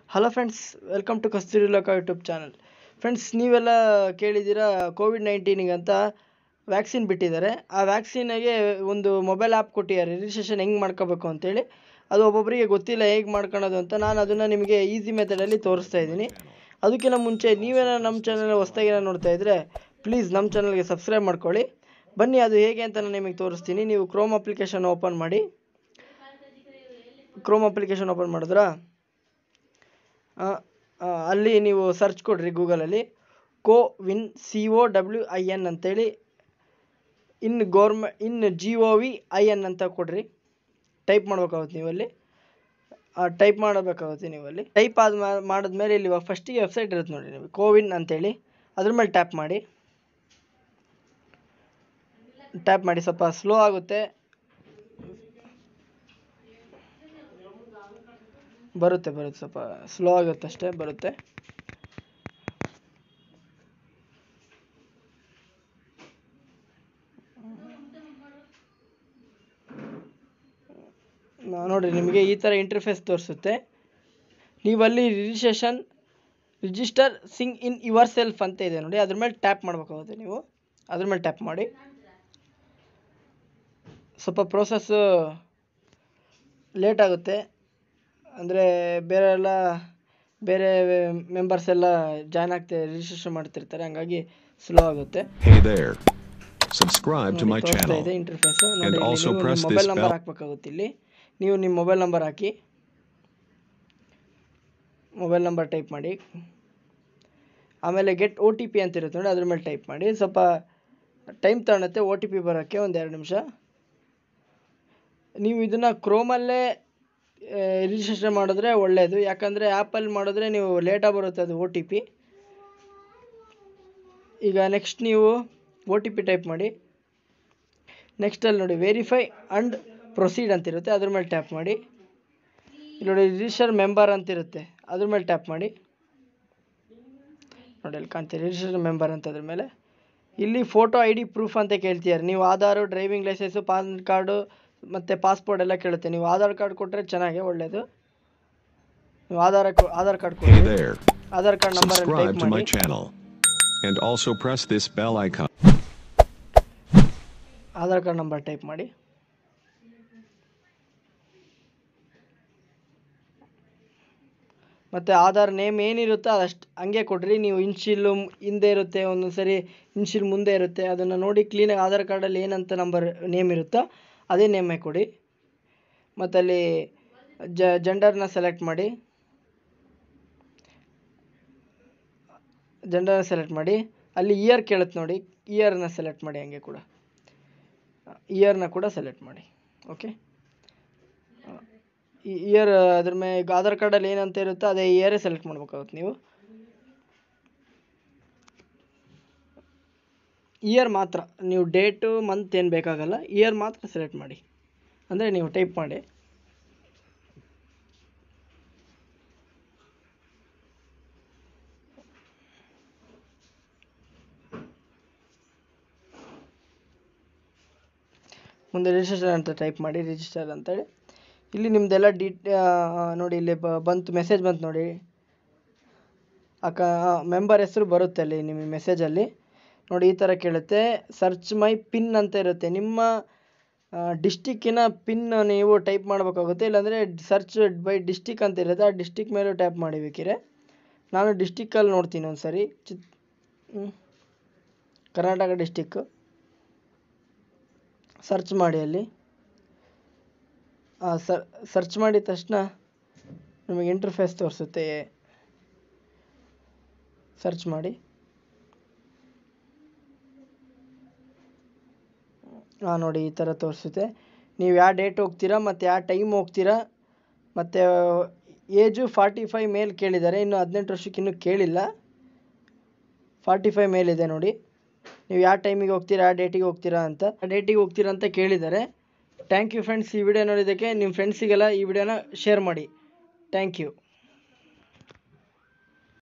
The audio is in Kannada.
Hello friends welcome to Kasturi Loka YouTube channel friends ನೀವೆಲ್ಲ ಕೇಳಿದ್ದೀರಾ ಕೋವಿಡ್ ನೈನ್ಟೀನಿಗಂತ ವ್ಯಾಕ್ಸಿನ್ ಬಿಟ್ಟಿದ್ದಾರೆ ಆ ವ್ಯಾಕ್ಸಿನಾಗೆ ಒಂದು ಮೊಬೈಲ್ ಆ್ಯಪ್ ಕೊಟ್ಟಿದ್ದಾರೆ ರಿಜಿಸ್ಟ್ರೇಷನ್ ಹೆಂಗೆ ಮಾಡ್ಕೋಬೇಕು ಅಂತೇಳಿ ಅದು ಒಬ್ಬೊಬ್ಬರಿಗೆ ಗೊತ್ತಿಲ್ಲ ಹೇಗೆ ಮಾಡ್ಕೊಳೋದು ಅಂತ ನಾನು ಅದನ್ನು ನಿಮಗೆ ಈಸಿ ಮೆಥಡಲ್ಲಿ ತೋರಿಸ್ತಾ ಇದ್ದೀನಿ ಅದಕ್ಕಿಂತ ಮುಂಚೆ ನೀವೇನೋ ನಮ್ಮ ಚಾನಲ್ ಹೊಸ್ದಾಗಿ ನೋಡ್ತಾ ಇದ್ದರೆ ಪ್ಲೀಸ್ ನಮ್ಮ ಚಾನಲ್ಗೆ ಸಬ್ಸ್ಕ್ರೈಬ್ ಮಾಡ್ಕೊಳ್ಳಿ ಬನ್ನಿ ಅದು ಹೇಗೆ ಅಂತ ನಾನು ನಿಮಗೆ ತೋರಿಸ್ತೀನಿ ನೀವು ಕ್ರೋಮ್ ಅಪ್ಲಿಕೇಶನ್ ಓಪನ್ ಮಾಡಿ ಕ್ರೋಮ್ ಅಪ್ಲಿಕೇಶನ್ ಓಪನ್ ಮಾಡಿದ್ರಾ ಆ, ಆ, ಅಲ್ಲಿ ನೀವು ಸರ್ಚ್ ಕೊಡ್ರಿ ಗೂಗಲಲ್ಲಿ CoWIN C O W I N ಅಂತೇಳಿ in government in G O V I N ಅಂತ ಕೊಡ್ರಿ ಟೈಪ್ ಮಾಡ್ಬೇಕಾಗುತ್ತೆ ನೀವಲ್ಲಿ ಟೈಪ್ ಮಾಡಬೇಕಾಗುತ್ತೆ ನೀವಲ್ಲಿ ಟೈಪ್ ಆದ ಮಾಡಿದ್ಮೇಲೆ ಇಲ್ಲಿ ಫಸ್ಟಿಗೆ ವೆಬ್ಸೈಟ್ ಇರುತ್ತೆ ನೋಡಿ ನೀವು ಕೋವಿನ್ ಅಂತೇಳಿ ಅದ್ರ ಮೇಲೆ ಟ್ಯಾಪ್ ಮಾಡಿ ಟ್ಯಾಪ್ ಮಾಡಿ ಸ್ವಲ್ಪ ಸ್ಲೋ ಆಗುತ್ತೆ ಬರುತ್ತೆ ಬರುತ್ತೆ ಸ್ವಲ್ಪ ಸ್ಲೋ ಆಗುತ್ತೆ ಅಷ್ಟೇ ಬರುತ್ತೆ ನಾ- ನೋಡ್ರಿ ನಿಮಗೆ ಈ ಥರ ಇಂಟರ್ಫೇಸ್ ತೋರಿಸುತ್ತೆ ನೀವಲ್ಲಿ ರಿಜಿಸ್ಟ್ರೇಷನ್ ರಿಜಿಸ್ಟರ್ ಸಿಂಗ್ ಇನ್ ಯುವರ್ ಸೆಲ್ಫ್ ಅಂತ ಇದೆ ನೋಡಿ ಅದ್ರ ಮೇಲೆ ಟ್ಯಾಪ್ ಮಾಡಬೇಕಾಗುತ್ತೆ ನೀವು ಅದ್ರ ಮೇಲೆ ಟ್ಯಾಪ್ ಮಾಡಿ ಸ್ವಲ್ಪ ಪ್ರೋಸೆಸ್ಸು ಲೇಟ್ ಆಗುತ್ತೆ ಅಂದರೆ ಬೇರೆ ಎಲ್ಲ ಬೇರೆ ಮೆಂಬರ್ಸ್ ಎಲ್ಲ ಜಾಯ್ನ್ ಆಗ್ತಾರೆ ರಿಜಿಸ್ಟ್ರೇಷನ್ ಮಾಡ್ತಿರ್ತಾರೆ ಹಂಗಾಗಿ ಸ್ಲೋ ಆಗುತ್ತೆ Hey there. Subscribe to my ನೋಡಿ, ತೋರಿಸ್ತಾ channel. ಇದೆ ಇಂಟರ್ಫೇಸ್ And ನೋಡಿ also ನೀವು press mobile this number bell. ಹಾಕ್ಬೇಕಾಗುತ್ತೆ ಇಲ್ಲಿ ನೀವು ನಿಮ್ಮ ಮೊಬೈಲ್ ನಂಬರ್ ಹಾಕಿ ಮೊಬೈಲ್ ನಂಬರ್ ಟೈಪ್ ಮಾಡಿ ಆಮೇಲೆ ಗೆಟ್ ಒ ಟಿ ಪಿ ಅಂತ ಇರುತ್ತೆ ನೋಡಿ ಅದ್ರ ಮೇಲೆ ಟೈಪ್ ಮಾಡಿ ಸ್ವಲ್ಪ ಟೈಮ್ ತಗೊಳುತ್ತೆ ಒ ಟಿ ಪಿ ಬರೋಕ್ಕೆ ಒಂದು ಎರಡು ನಿಮಿಷ ನೀವು ಇದನ್ನು ಕ್ರೋಮಲ್ಲೇ ರಿಜಿಸ್ಟ್ರೇಷನ್ ಮಾಡಿದ್ರೆ ಒಳ್ಳೆಯದು ಯಾಕಂದರೆ ಆ್ಯಪಲ್ಲಿ ಮಾಡಿದ್ರೆ ನೀವು ಲೇಟಾಗಿ ಬರುತ್ತೆ ಅದು ಒ ಟಿ ಪಿ ಈಗ ನೆಕ್ಸ್ಟ್ ನೀವು ಒ ಟಿ ಪಿ ಟೈಪ್ ಮಾಡಿ ನೆಕ್ಸ್ಟಲ್ಲಿ ನೋಡಿ ವೆರಿಫೈ ಆ್ಯಂಡ್ ಪ್ರೊಸೀಡ್ ಅಂತಿರುತ್ತೆ ಅದ್ರ ಮೇಲೆ ಟ್ಯಾಪ್ ಮಾಡಿ ಇಲ್ಲಿ ನೋಡಿ ರಿಜಿಸ್ಟರ್ ಮೆಂಬರ್ ಅಂತಿರುತ್ತೆ ಅದ್ರ ಮೇಲೆ ಟ್ಯಾಪ್ ಮಾಡಿ ನೋಡಿ ಅಲ್ಲಿ ಕಾಣ್ತೀರಿ ರಿಜಿಸ್ಟರ್ ಮೆಂಬರ್ ಅಂತ ಅದ್ರ ಮೇಲೆ ಇಲ್ಲಿ ಫೋಟೋ ಐ ಡಿ ಪ್ರೂಫ್ ಅಂತ ಕೇಳ್ತಿದ್ದಾರೆ ನೀವು Aadhaar driving license PAN card ಮತ್ತು ಪಾಸ್ಪೋರ್ಟ್ ಎಲ್ಲ ಕೇಳುತ್ತೆ ನೀವು ಆಧಾರ್ ಕಾರ್ಡ್ ಕೊಟ್ಟರೆ ಚೆನ್ನಾಗೆ ಒಳ್ಳೆಯದು ನೀವು ಆಧಾರ ಕೊ- ಆಧಾರ್ ಕಾರ್ಡ್ Hey ಕೊಡಿ there. Aadhaar card number Subscribe type to my ಮಾಡಿ channel. And also press this bell icon. Aadhaar card number type ಮಾಡಿ ಮತ್ತು ಆಧಾರ್ ನೇಮ್ ಏನಿರುತ್ತೋ ಅದಷ್ಟು ಹಂಗೆ ಕೊಡ್ರಿ ನೀವು ಇನ್ಶಿಲ್ಲು ಹಿಂದೆ ಇರುತ್ತೆ ಒಂದೊಂದು ಸರಿ ಇನ್ಶಿಲ್ ಮುಂದೆ ಇರುತ್ತೆ ಅದನ್ನು ನೋಡಿ ಕ್ಲೀನಾಗಿ ಆಧಾರ್ ಕಾರ್ಡಲ್ಲಿ ಏನಂತ ನಂಬರ್ ನೇಮ್ ಇರುತ್ತೋ ಅದೇ ನೇಮೇ ಕೊಡಿ ಮತ್ತು ಅಲ್ಲಿ ಜ ಜೆಂಡರ್ನ ಸೆಲೆಕ್ಟ್ ಮಾಡಿ ಜೆಂಡರ್ನ ಸೆಲೆಕ್ಟ್ ಮಾಡಿ ಅಲ್ಲಿ ಇಯರ್ ಕೇಳುತ್ತೆ ನೋಡಿ ಇಯರ್ನ ಸೆಲೆಕ್ಟ್ ಮಾಡಿ ಹಂಗೆ ಕೂಡ ಇಯರ್ನ ಕೂಡ ಸೆಲೆಕ್ಟ್ ಮಾಡಿ ಓಕೆ ಇಯರ್ ಅದ್ರ ಮೇಲೆ ಈಗ ಆಧಾರ್ ಕಾರ್ಡಲ್ಲಿ ಏನಂತ ಇರುತ್ತೋ ಅದೇ ಇಯರೇ ಸೆಲೆಕ್ಟ್ ಮಾಡ್ಬೇಕಾಗುತ್ತೆ ನೀವು ಇಯರ್ ಮಾತ್ರ ನೀವು ಡೇಟು ಮಂತ್ ಏನು ಬೇಕಾಗಲ್ಲ ಇಯರ್ ಮಾತ್ರ ಸೆಲೆಕ್ಟ್ ಮಾಡಿ ಅಂದರೆ ನೀವು ಟೈಪ್ ಮಾಡಿ ಮುಂದೆ ರಿಜಿಸ್ಟರ್ ಅಂತ ಟೈಪ್ ಮಾಡಿ ರಿಜಿಸ್ಟರ್ ಅಂತೇಳಿ ಇಲ್ಲಿ ನಿಮ್ಮದೆಲ್ಲ ಡೀಟ್ ನೋಡಿ ಇಲ್ಲಿ ಬ ಬಂತು ಮೆಸೇಜ್ ಬಂತು ನೋಡಿ ಅಕ್ಕ ಮೆಂಬರ್ ಹೆಸರು ಬರುತ್ತೆ ಅಲ್ಲಿ ನಿಮ್ಮ ಮೆಸೇಜಲ್ಲಿ ನೋಡಿ ಈ ಥರ ಕೇಳುತ್ತೆ ಸರ್ಚ್ ಮೈ ಪಿನ್ ಅಂತ ಇರುತ್ತೆ ನಿಮ್ಮ ಡಿಸ್ಟಿಕ್ಕಿನ ಪಿನ್ ನೀವು ಟೈಪ್ ಮಾಡಬೇಕಾಗುತ್ತೆ ಇಲ್ಲಾಂದರೆ ಸರ್ಚ್ ಬೈ ಡಿಸ್ಟಿಕ್ ಅಂತ ಇರುತ್ತೆ ಆ ಡಿಸ್ಟಿಕ್ ಮೇಲೂ ಟ್ಯಾಪ್ ಮಾಡಿ ಬೇಕಿರೆ ನಾನು ಡಿಸ್ಟಿಕ್ಕಲ್ಲಿ ನೋಡ್ತೀನಿ ಒಂದು ಸರಿ ಚಿತ್ ಹ್ಮ್. ಕರ್ನಾಟಕ ಡಿಸ್ಟಿಕ್ಕು ಸರ್ಚ್ ಮಾಡಿ ಅಲ್ಲಿ ಸರ್ ಸರ್ಚ್ ಮಾಡಿದ ತಕ್ಷಣ ನಿಮಗೆ ಇಂಟರ್ಫೇಸ್ ತೋರಿಸುತ್ತೆ ಸರ್ಚ್ ಮಾಡಿ ಹಾಂ ನೋಡಿ ಈ ಥರ ತೋರಿಸುತ್ತೆ ನೀವು ಯಾವ ಡೇಟ್ ಹೋಗ್ತೀರಾ ಮತ್ತು ಯಾವ ಟೈಮ್ ಹೋಗ್ತೀರಾ ಮತ್ತು ಏಜು ಫಾರ್ಟಿ ಫೈವ್ ಮೇಲ್ ಕೇಳಿದ್ದಾರೆ ಇನ್ನು ಹದಿನೆಂಟು ವರ್ಷಕ್ಕೆ ಇನ್ನೂ ಕೇಳಿಲ್ಲ ಫಾರ್ಟಿ ಫೈವ್ ಮೇಲಿದೆ ನೋಡಿ ನೀವು ಯಾವ ಟೈಮಿಗೆ ಹೋಗ್ತೀರಾ ಯಾವ ಡೇಟಿಗೆ ಹೋಗ್ತೀರಾ ಅಂತ ಆ ಡೇಟಿಗೆ ಹೋಗ್ತೀರಾ ಅಂತ ಕೇಳಿದ್ದಾರೆ ಥ್ಯಾಂಕ್ ಯು ಫ್ರೆಂಡ್ಸ್ ಈ ವಿಡಿಯೋ ನೋಡಿದ್ದಕ್ಕೆ ನಿಮ್ಮ ಫ್ರೆಂಡ್ಸಿಗೆಲ್ಲ ಈ ವಿಡಿಯೋನ ಶೇರ್ ಮಾಡಿ ಥ್ಯಾಂಕ್ ಯು